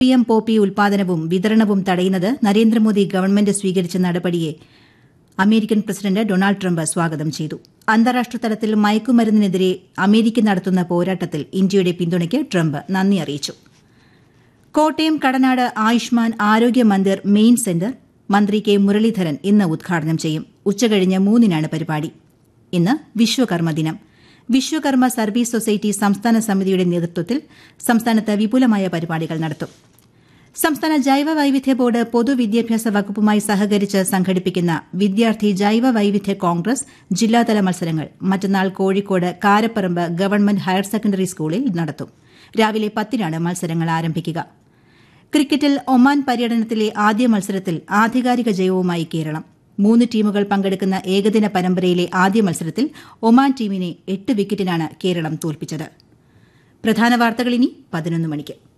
M poppy ഉൽപാദനവും വിതരണവും തടയുന്നത് നരേന്ദ്രമോദി ഗവൺമെന്റ് സ്വീകരിച്ച നടപടിയെ അമേരിക്കൻ പ്രസിഡന്റ് ഡൊണാൾഡ് ട്രംപ് സ്വാഗതം ചെയ്തു അന്താരാഷ്ട്ര തലത്തിൽ മയക്കുമരുന്നിനെതിരെ അമേരിക്ക നടത്തുന്ന പോരാട്ടത്തിൽ ഇന്ത്യയുടെ പിന്തുണയ്ക്ക് ട്രംപ് നന്ദി അറിയിച്ചു കോട്ടയം കടനാട് ആയുഷ്മാൻ ആരോഗ്യ മന്ദിർ മെയിൻ സെന്റർ മന്ത്രി കെ മുരളീധരൻ ഇന്ന് ഉദ്ഘാടനം ചെയ്യും ഉച്ചകഴിഞ്ഞ് മൂന്നിനാണ് പരിപാടി ഇന്ന് വിശ്വകർമ്മ ദിനം വിശ്വകർമ്മ സർവീസ് സൊസൈറ്റി സംസ്ഥാന സമിതിയുടെ നേതൃത്വത്തിൽ സംസ്ഥാനത്ത് വിപുലമായ പരിപാടികൾ നടത്തും സംസ്ഥാന ജൈവ വൈവിധ്യ ബോർഡ് പൊതുവിദ്യാഭ്യാസ വകുപ്പുമായി സഹകരിച്ച് സംഘടിപ്പിക്കുന്ന വിദ്യാർത്ഥി ജൈവ വൈവിധ്യ കോൺഗ്രസ് ജില്ലാതല മത്സരങ്ങൾ മറ്റന്നാൾ Kozhikode Karaparamba government higher secondary സ്കൂളിൽ നടത്തും രാവിലെ പത്തിനാണ് മത്സരങ്ങൾ ആരംഭിക്കുക ക്രിക്കറ്റിൽ ഒമാൻ പര്യടനത്തിലെ ആദ്യ മത്സരത്തിൽ ആധികാരിക ജയവുമായി കേരളം മൂന്ന് ടീമുകൾ പങ്കെടുക്കുന്ന ഏകദിന പരമ്പരയിലെ ആദ്യ മത്സരത്തിൽ ഒമാൻ ടീമിനെ എട്ട് വിക്കറ്റിനാണ് കേരളം തോൽപ്പിച്ചത് പ്രധാന വാർത്തകൾ ഇനി പതിനൊന്ന് മണിക്ക്